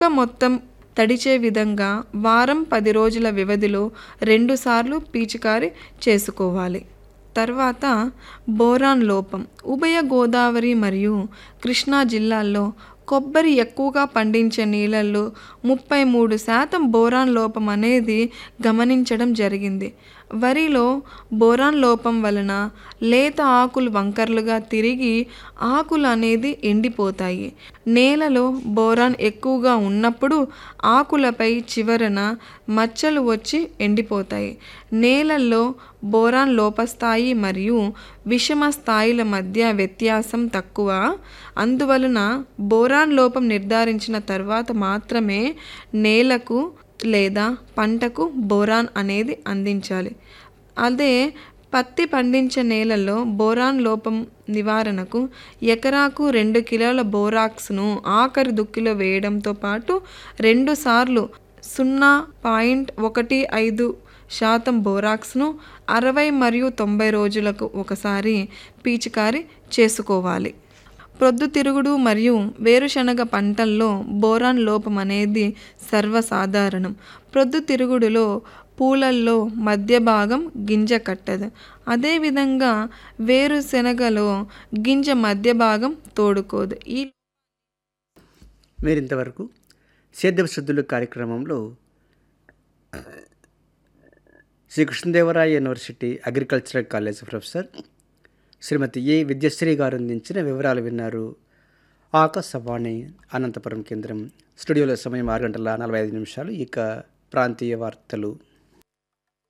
మొత్తం తడిచే విధంగా వారం పది రోజుల వ్యవధిలో రెండుసార్లు పిచికారీ చేసుకోవాలి తర్వాత బోరాన్ లోపం ఉభయ గోదావరి మరియు కృష్ణా జిల్లాల్లో కొబ్బరి ఎక్కువగా పండించే నీళ్ళల్లో ముప్పై మూడు శాతం బోరాన్ లోపం అనేది గమనించడం జరిగింది వరిలో బోరాన్ లోపం వలన లేత ఆకులు వంకర్లుగా తిరిగి ఆకులు అనేది ఎండిపోతాయి నేలలో బోరాన్ ఎక్కువగా ఉన్నప్పుడు ఆకులపై చివరన మచ్చలు వచ్చి ఎండిపోతాయి నేలల్లో బోరాన్ లోపస్థాయి మరియు విషమ స్థాయిల మధ్య వ్యత్యాసం తక్కువ అందువలన బోరాన్ లోపం నిర్ధారించిన తర్వాత మాత్రమే నేలకు లేదా పంటకు బోరాన్ అనేది అందించాలి అదే పత్తి పండించే నేలలో బోరాన్ లోపం నివారణకు ఎకరాకు రెండు కిలోల బోరాక్స్ను ఆఖరి దుక్కిలో వేయడంతో పాటు రెండుసార్లు సున్నా పాయింట్ ఒకటి ఐదు శాతం బోరాక్స్ను అరవై మరియు తొంభై రోజులకు ఒకసారి పిచికారీ చేసుకోవాలి ప్రొద్దుతిరుగుడు మరియు వేరుశనగ పంటల్లో బోరాన్ లోపం అనేది సర్వసాధారణం ప్రొద్దుతిరుగుడులో పూలల్లో మధ్య భాగం గింజ కట్టదు అదేవిధంగా వేరుశెనగలో గింజ మధ్య భాగం తోడుకోదు ఈ మీరు ఇంతవరకు సేద్యపు శుద్ధులు కార్యక్రమంలో Shri Krishnadevaraya university agricultural college professor Shrimati A Vidyashri garu అందించిన వివరాలు విన్నారు ఆకాశవాణి అనంతపురం కేంద్రం స్టూడియోలో సమయం ఆరు గంటల నలభై ఐదు నిమిషాలు ఇక ప్రాంతీయ వార్తలు